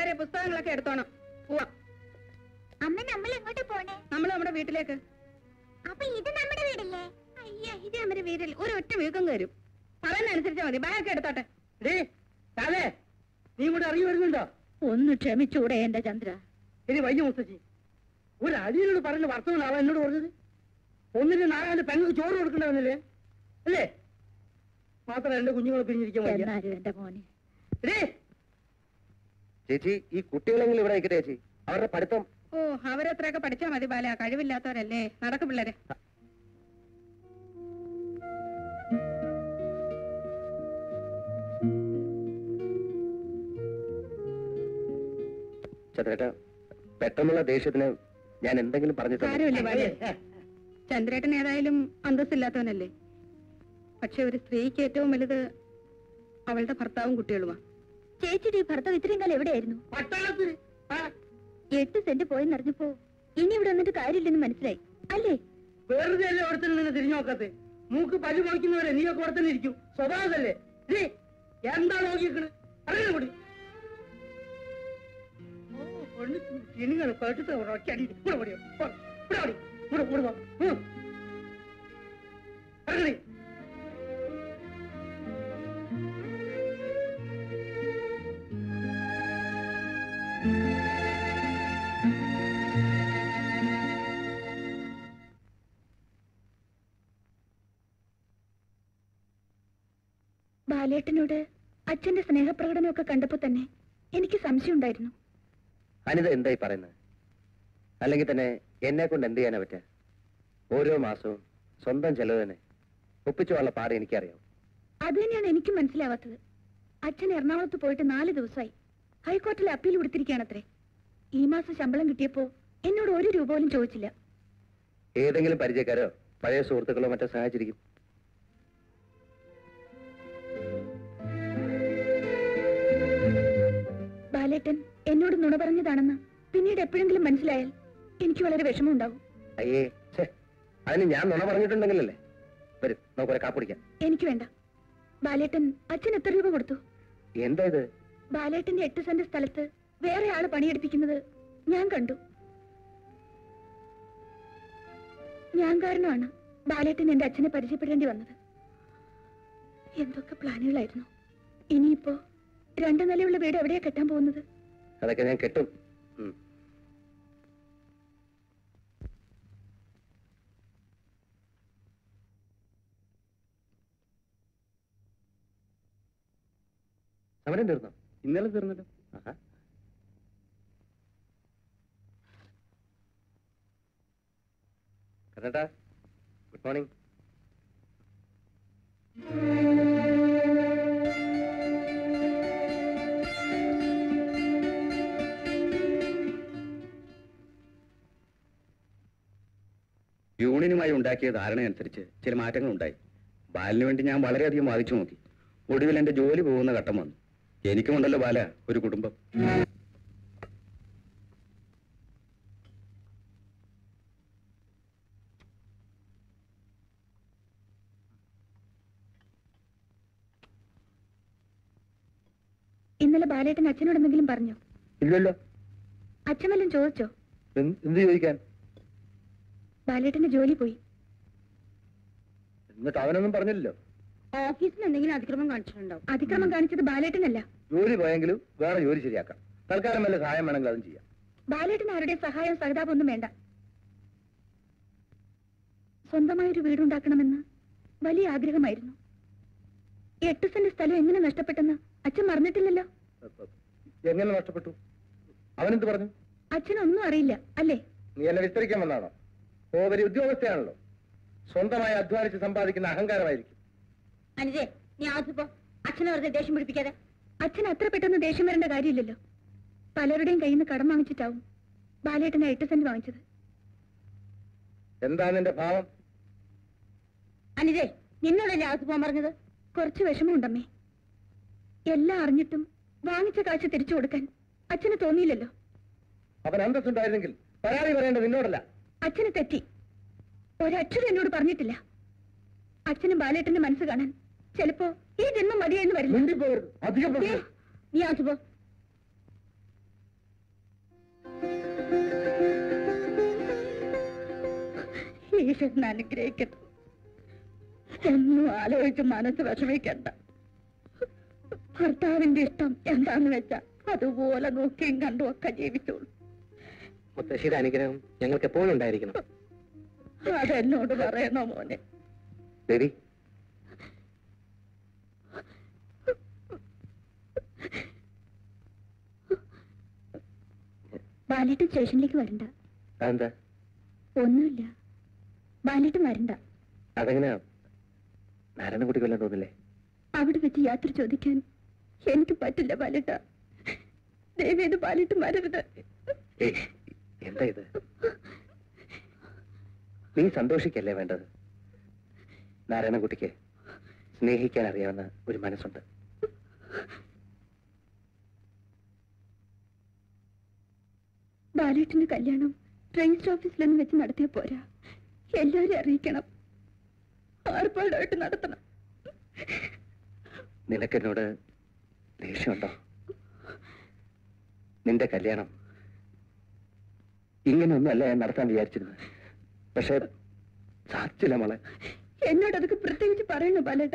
പിള്ളേരെ പുസ്തകങ്ങളൊക്കെ എടുത്തോണം പോവാം അമ്മ നമ്മൾ എങ്ങോട്ട് പോണേ നമ്മൾ നമ്മുടെ വീട്ടിലേക്ക് അപ്പൊ ഇത് നമ്മുടെ വീടല്ലേ അയ്യ ഇത് നമ്മുടെ വീട്ടിൽ ഒരു ഒറ്റ വീക്കം കയറും പറയുന്ന അനുസരിച്ചാ മതി ബാഗൊക്കെ എടുത്തോട്ടെ ഡേ കാലേ നീ ഇങ്ങോട്ട് ഇറങ്ങി വരുന്നുണ്ടോ ഒന്ന് ക്ഷമിച്ചൂടെ എന്റെ ചന്ദ്ര ഇനി വയ്യ മുത്തച്ഛി ഒരു അടിയനോട് പറഞ്ഞ വർത്തമാനാണ് അവൻ എന്നോട് പറഞ്ഞത് ഒന്നിന് നാലാണ്ട് പെങ്ങൾക്ക് ചോറ് കൊടുക്കണ്ടവന്നല്ലേ അല്ലേ മാത്രം എന്റെ കുഞ്ഞുങ്ങളെ പിരിഞ്ഞിരിക്കാൻ വയ്യ എന്നാലും എന്റെ മോനെ ഡേ ചേച്ചി ഈ കുട്ടികളെങ്കിലും ഇവിടെ നിൽക്കട്ടെ ചേച്ചി അവരുടെ പഠിത്തം ഓ അവരത്രയൊക്കെ പഠിച്ചാ മതി ബാല കഴിവില്ലാത്തവരല്ലേ നടക്ക് പിള്ളേരെ ചന്ദ്രേട്ട പെട്ടെന്നുള്ള ദേഷ്യത്തിന് ഞാൻ എന്തെങ്കിലും പറഞ്ഞിട്ടുണ്ട് സാരമില്ല ബാല ചന്ദ്രേട്ടൻ ഏതായാലും അന്തസ്സില്ലാത്തവനല്ലേ പക്ഷെ ഒരു സ്ത്രീക്ക് ഏറ്റവും വലുത് അവളുടെ ഭർത്താവും കുട്ടികളുമാ ചേച്ചിയുടെ ഈ ഭർത്താവ് ഇത്രയും കാലം എവിടെയായിരുന്നു പട്ടാളത്തിൽ ആ, എട്ട് സെന്റ് പോയെന്നറിഞ്ഞപ്പോ ഇനി ഇവിടെ വന്നിട്ട് കാര്യമില്ലെന്ന് മനസ്സിലായി അല്ലേ വെറുതെ അല്ലേ അവിടെ തന്നെ നിന്ന് തിരിഞ്ഞു നോക്കാത്തെ മൂക്ക് പല്ലു മുളയ്ക്കുന്നവരെ നീയൊക്കെ അവിടെ തന്നെ ഇരിക്കും സ്വഭാവതല്ലേ ഡേ എന്താ നോക്കിക്കണ് അറിയാൻ കൂടി ഇനിങ്ങനെ കേട്ടിട്ട് ഒറ്റടി ഇവിടെ ഓടിയോ ഇവിടെ ഓടി ഇവിടെ ഇവിടെ വാ. ഉം. ഇറങ്ങടി. ബാലേട്ടനോട് അച്ഛന്റെ സ്നേഹപ്രകടനമൊക്കെ കണ്ടപ്പോ തന്നെ എനിക്ക് സംശയം ഉണ്ടായിരുന്നു അനിത എന്തായി പറയുന്നത് അല്ലെങ്കിൽ തന്നെ എന്നെ കൊണ്ട് എന്ത് ചെയ്യാനാ പറ്റുക ഓരോ മാസവും സ്വന്തം ചെലവ് തന്നെ ഒപ്പിച്ചുള്ള പാട് എനിക്കറിയാം അത് തന്നെയാണ് എനിക്കും മനസ്സിലാവാത്തത് അച്ഛൻ എറണാകുളത്ത് പോയിട്ട് നാല് ദിവസമായി ഹൈക്കോടതിയിൽ അപ്പീൽ കൊടുത്തിരിക്കുകയാണത്രേ ഈ മാസം ശമ്പളം കിട്ടിയപ്പോ എന്നോട് ഒരു രൂപ പോലും ചോദിച്ചില്ല ഏതെങ്കിലും പരിചയക്കാരോ പഴയ സുഹൃത്തുക്കളോ മറ്റോ സഹായിച്ചിരിക്കും ബാലേട്ടൻ എന്നോട് നുണ പറഞ്ഞതാണെന്ന് പിന്നീട് എപ്പോഴെങ്കിലും മനസ്സിലായാൽ എനിക്ക് വളരെ വിഷമമുണ്ടാവും അയ്യേ ഛേ അതിന് ഞാൻ നുണ പറഞ്ഞിട്ടുണ്ടെങ്കിലല്ലേ വരും നമുക്ക് ഒരു കാപ്പിടിക്കാം എനിക്ക് വേണ്ട ബാലേട്ടൻ അച്ഛൻ എത്ര രൂപ കൊടുത്തു എന്താ ഇത് ബാലേട്ടന്റെ എട്ട് സെന്റ് സ്ഥലത്ത് വേറെ ആള് പണിയെടുപ്പിക്കുന്നത് ഞാൻ കണ്ടു ഞാൻ കാരണമാണ് ബാലേട്ടൻ എന്റെ അച്ഛനെ പരിചയപ്പെടേണ്ടി വന്നത് എന്തൊക്കെ പ്ലാനുകളായിരുന്നു ഇനിയിപ്പോ രണ്ടു നിലയുള്ള വീട് എവിടെയാ കെട്ടാൻ പോകുന്നത് അതൊക്കെ ഞാൻ കെട്ടും ഉം. സമരം തീർന്നോ ഇന്നലെ തീർന്നല്ലോ ആഹാ. കണ്ണേട്ടാ ഗുഡ് മോർണിംഗ് യൂണിയനുമായി ഉണ്ടാക്കിയ ധാരണയനുസരിച്ച് ചില മാറ്റങ്ങൾ ഉണ്ടായി ബാലിന് വേണ്ടി ഞാൻ വളരെയധികം വാദിച്ചു നോക്കി ഒടുവിൽ എന്റെ ജോലി പോകുന്ന ഘട്ടം വന്നു എനിക്കുമുണ്ടല്ലോ ബാല ഒരു കുടുംബം ഇന്നലെ ബാലേട്ടൻ അച്ഛനോട് എന്തെങ്കിലും പറഞ്ഞോ ഇല്ലല്ലോ അച്ഛൻ വല്ലതും ചോദിച്ചോ എന്ത് എന്ത് ചോദിക്കാൻ ബാലേട്ടന്റെ ജോലി പോയി എന്നിട്ട് അവനൊന്നും പറഞ്ഞില്ലല്ലോ ഓഫീസിൽ എന്തെങ്കിലും അതിക്രമം കാണിച്ചിട്ടുണ്ടാവും അതിക്രമം കാണിച്ചത് ബാലേട്ടനല്ല ജോലി പോയെങ്കിലും വേറെ ജോലി ശരിയാക്കാം തൽക്കാലം വല്ല സഹായം വേണമെങ്കിൽ അതും ചെയ്യാം ബാലേട്ടന് ആരുടെ സഹായം സഹതാപം ഒന്നും വേണ്ട സ്വന്തമായൊരു വീടുണ്ടാക്കണമെന്ന് വലിയ ആഗ്രഹമായിരുന്നു എട്ട് സെന്റ് സ്ഥലം എങ്ങനെ നഷ്ടപ്പെട്ടെന്ന് അച്ഛൻ മറന്നിട്ടില്ലല്ലോ എങ്ങനെ നഷ്ടപ്പെട്ടു അവനെന്ത് പറഞ്ഞു അച്ഛനൊന്നും അറിയില്ല അല്ലേ നീ എന്നെ വിസ്തരിക്കാൻ വന്നാണോ ഓ വലിയ ഉദ്യോഗസ്ഥയാണല്ലോ സ്വന്തമായി അധ്വാനിച്ച് സമ്പാദിക്കുന്ന അഹങ്കാരമായിരിക്കും അനുജേ നീ ആദ്യപ്പോ അച്ഛനെ വെറുതെ ദേഷ്യം പിടിപ്പിക്കാതെ അച്ഛൻ അത്ര പെട്ടെന്ന് ദേഷ്യം വരേണ്ട കാര്യമില്ലല്ലോ പലരുടെയും കയ്യിൽ നിന്ന് കടം വാങ്ങിച്ചിട്ടാവും ബാലേട്ടന് എട്ട് സെന്റ് വാങ്ങിച്ചത് എന്താ നിന്റെ ഭാവം അനുജേ നിന്നോടല്ലേ ആദ്യ പോകാൻ പറഞ്ഞത് കുറച്ച് വിഷമമുണ്ടമ്മേ എല്ലാം അറിഞ്ഞിട്ടും വാങ്ങിച്ച കാശ് തിരിച്ചു കൊടുക്കാൻ അച്ഛന് തോന്നിയില്ലല്ലോ അവൻ അന്തസ്സുണ്ടായിരുന്നെങ്കിൽ പരാതി പറയേണ്ടത് നിന്നോടല്ല അച്ഛന് തെറ്റി ഒരക്ഷരം എന്നോട് പറഞ്ഞിട്ടില്ല അച്ഛനും ബാലേട്ടന്റെ മനസ്സ് കാണാൻ ചിലപ്പോ ഈ ജന്മം മതിയെന്ന് വരില്ല മിണ്ടിപ്പോകരുത് അധികം ദേ, പ്രശ്നം. നീ ആദ്യ പോ ഈശ്വരൻ അനുഗ്രഹിക്കുന്നു ഒന്നും ആലോചിച്ച് മനസ്സ് വിഷമിക്കണ്ട ഭർത്താവിന്റെ ഇഷ്ടം എന്താന്ന് വെച്ചാ അതുപോലെ നോക്കിയും കണ്ടും ഒക്കെ ജീവിച്ചോളൂ മുത്തശ്ശിയുടെ അനുഗ്രഹം ഞങ്ങൾക്ക് എപ്പോഴും ഉണ്ടായിരിക്കണം അതെന്നോട് പറയണോ മോനെ ദേവി ബാലേട്ടൻ സ്റ്റേഷനിലേക്ക് വരണ്ട അതെന്താ ഒന്നുമില്ല ബാലേട്ടൻ വരണ്ട അതെങ്ങനെയാ നാരായണൻകുട്ടി കൊല്ലാൻ തോന്നില്ലേ അവിടെ വെച്ച് യാത്ര ചോദിക്കാൻ എനിക്ക് പറ്റില്ല ബാലേട്ട ദയവേത് ബാലേട്ടൻ വരരുത് ഏയ് എന്താ ഇത് നീ സന്തോഷിക്കല്ലേ വേണ്ടത് നാരായണൻകുട്ടിക്ക് സ്നേഹിക്കാൻ അറിയാവുന്ന ഒരു മനസ്സുണ്ട് ബാലേട്ടന്റെ കല്യാണം രജിസ്റ്റർ ഓഫീസിലൊന്നും വെച്ച് നടത്തിയാ പോരാ എല്ലാരും അറിയിക്കണം ആർപ്പാടായിട്ട് നടത്തണം നിനക്കെന്നോട് ദേഷ്യമുണ്ടോ നിന്റെ കല്യാണം ഇങ്ങനെയൊന്നുമല്ല ഞാൻ നടത്താൻ വിചാരിച്ചിരുന്നത് പക്ഷെ സാധിച്ചില്ല മോളെ എന്നോട് അതൊക്കെ പ്രത്യേകിച്ച് പറയണോ ബാലേട്ട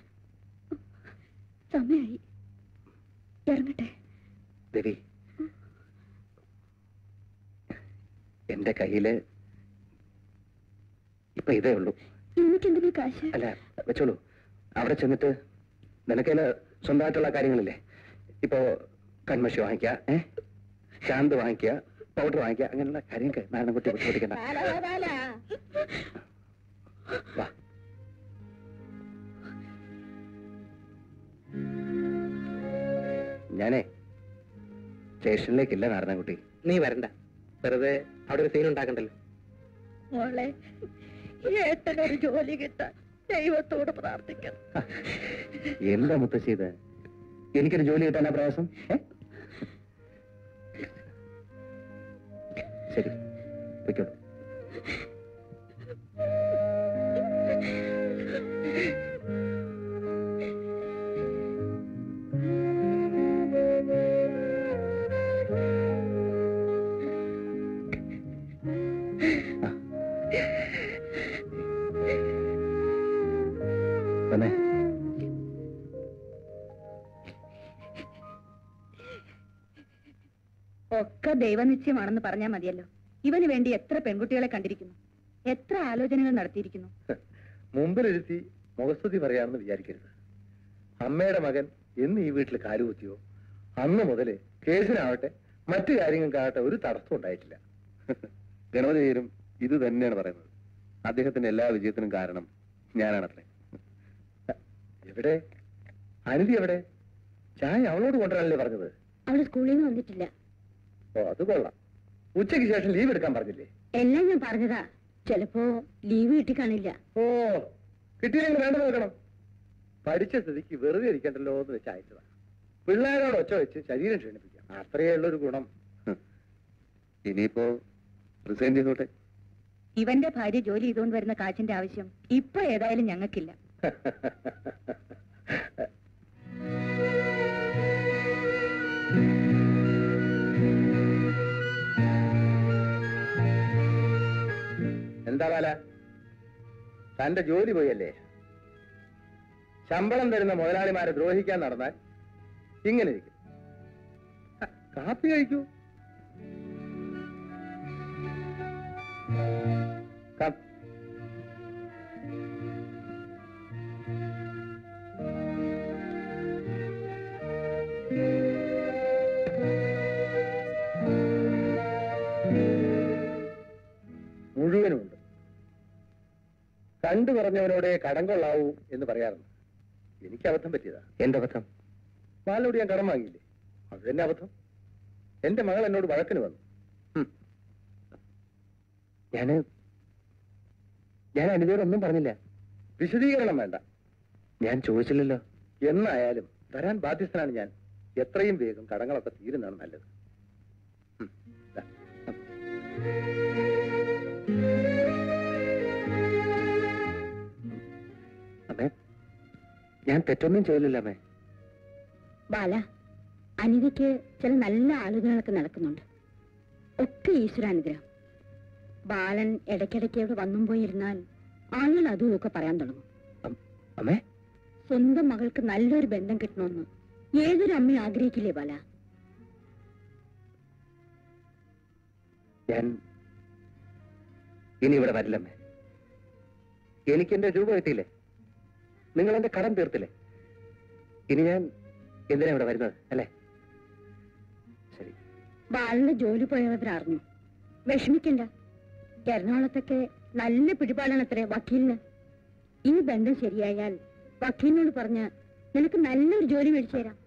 സമയായി ഇറങ്ങട്ടെ ദേവി എന്റെ കയ്യില് ഇപ്പൊ ഇതേ ഉള്ളൂ എനിക്കെന്തിനാ കാശ് അല്ല വെച്ചോളൂ അവിടെ ചെന്നിട്ട് നിനക്കതില് സ്വന്തമായിട്ടുള്ള കാര്യങ്ങളില്ലേ ഇപ്പോ കൺമഷി വാങ്ങിക്ക ഏ ശാന്ത് വാങ്ങിക്കുക പൗഡർ വാങ്ങിക്കുക അങ്ങനെയുള്ള കാര്യങ്ങൾക്ക് നാരായണൻകുട്ടി ബുദ്ധിമുട്ടിക്കണ്ട വാ ഞാനേ സ്റ്റേഷനിലേക്കില്ല നാരായണൻകുട്ടി നീ വരണ്ട വെറുതെ അവിടെ ഒരു സീൻ ഉണ്ടാക്കണ്ടല്ലോ മോളെ ഏട്ടനൊരു ജോലി കിട്ടാൻ ദൈവത്തോട് പ്രാർത്ഥിക്കണം എന്താ മുത്തശ്ശി ഇത് എനിക്കൊരു ജോലി കിട്ടാനാ പ്രയാസം ഏ? ശരി പൊയ്ക്കോളൂ വന്നേ ഒക്കെ ദൈവനിശ്ചയമാണെന്ന് പറഞ്ഞാൽ മതിയല്ലോ ഇവന് വേണ്ടി എത്ര പെൺകുട്ടികളെ കണ്ടിരിക്കുന്നു എത്ര ആലോചനകൾ നടത്തിയിരിക്കുന്നു മുമ്പിലിരുത്തി മുഖസ്തുതി പറയാമെന്ന് വിചാരിക്കരുത് അമ്മയുടെ മകൻ എന്ന് ഈ വീട്ടിൽ കാലുകുത്തിയോ അന്ന് മുതല് കേസിനാവട്ടെ മറ്റു കാര്യങ്ങൾക്കാവട്ടെ ഒരു തടസ്സം ഉണ്ടായിട്ടില്ല ഗണപതിയും ഇത് തന്നെയാണ് പറയുന്നത് അദ്ദേഹത്തിന്റെ എല്ലാ വിജയത്തിനും കാരണം ഞാനാണത്രേ എവിടെ അനിതി എവിടെ ചായ അവളോട് കൊണ്ടുവരാനല്ലേ പറഞ്ഞത് അവള് സ്കൂളിൽ നിന്ന് വന്നിട്ടില്ല ഓ അത് കൊള്ളാം ഉച്ചയ്ക്ക് ശേഷം ലീവ് എടുക്കാൻ പറഞ്ഞില്ലേ എല്ലാം ഞാൻ പറഞ്ഞതാ ചിലപ്പോ ലീവ് കിട്ടി കാണില്ല ഓ കിട്ടിയില്ലെങ്കിൽ വേണ്ട നോക്കണം പഠിച്ച സ്ഥിതിക്ക് വെറുതെ ഇരിക്കണ്ടല്ലോ എന്ന് വെച്ച് അയച്ചതാ പിള്ളേരോട് ഒച്ച വെച്ച് ശരീരം ക്ഷീണിപ്പിക്കാം അത്രയേ ഉള്ളൊരു ഗുണം ഇനിയിപ്പോ റിസൈൻ ചെയ്തോട്ടെ ഇവന്റെ ഭാര്യ ജോലി ചെയ്തുകൊണ്ട് വരുന്ന കാശിന്റെ ആവശ്യം ഇപ്പൊ ഏതായാലും ഞങ്ങൾക്കില്ല എന്താ ബാല തന്റെ ജോലി പോയല്ലേ ശമ്പളം തരുന്ന മുതലാളിമാരെ ദ്രോഹിക്കാൻ നടന്നാൽ ഇങ്ങനെ ഇരിക്കും ഹ, കാപ്പി കഴിക്കൂ കം. മുഴുവനുമുണ്ട് കണ്ടു പറഞ്ഞവനോടെ കടം കൊള്ളാവൂ എന്ന് പറയാറുണ്ട് എനിക്ക് അബദ്ധം പറ്റിയതാ എന്റെ അബദ്ധം ബാലോട് ഞാൻ കടം വാങ്ങിയില്ലേ അത് തന്നെ അബദ്ധം എന്റെ മകൾ എന്നോട് വഴക്കിന് വന്നു ഹും. ഞാന് ഞാൻ അനിതയോടൊന്നും പറഞ്ഞില്ല വിശദീകരണം വേണ്ട ഞാൻ ചോദിച്ചില്ലല്ലോ എന്നായാലും തരാൻ ബാധ്യസ്ഥനാണ് ഞാൻ എത്രയും വേഗം കടങ്ങളൊക്കെ തീരുന്നതാണ് നല്ലത് ഉം, ദാ. അമ്മേ ഞാൻ തെറ്റൊന്നും ചെയ്തില്ല അമ്മേ ബാല അനിതയ്ക്ക് ചില നല്ല ആലോചനകളൊക്കെ നടക്കുന്നുണ്ട് ഒക്കെ ഈശ്വരാനുഗ്രഹം ബാലൻ ഇടയ്ക്കിടയ്ക്ക് ഇവിടെ വന്നും പോയിരുന്നാൽ ആളുകൾ അതും ഒക്കെ പറയാൻ തുടങ്ങും അമ്മേ സ്വന്തം മകൾക്ക് നല്ലൊരു ബന്ധം കിട്ടണമെന്ന് ഏതൊരു അമ്മയും ആഗ്രഹിക്കില്ലേ ബാല ഞാൻ ഇനി ഇവിടെ വരില്ലമ്മേ എനിക്ക് എന്റെ രൂപ കിട്ടിയില്ലേ നിങ്ങൾ എന്റെ കടം തീർത്തില്ലേ ഇനി ഞാൻ എന്തിനാ ഇവിടെ വരുന്നത് അല്ലേ ശരി ബാലന് ജോലി പോയവർ അറിഞ്ഞു വിഷമിക്കണ്ട എറണാകുളത്തൊക്കെ നല്ല പിടിപാടാണത്രേ വക്കീലിന് ഈ ബന്ധം ശരിയായാൽ വക്കീലിനോട് പറഞ്ഞ് നിനക്ക് നല്ലൊരു ജോലി മേടിച്ചു തരാം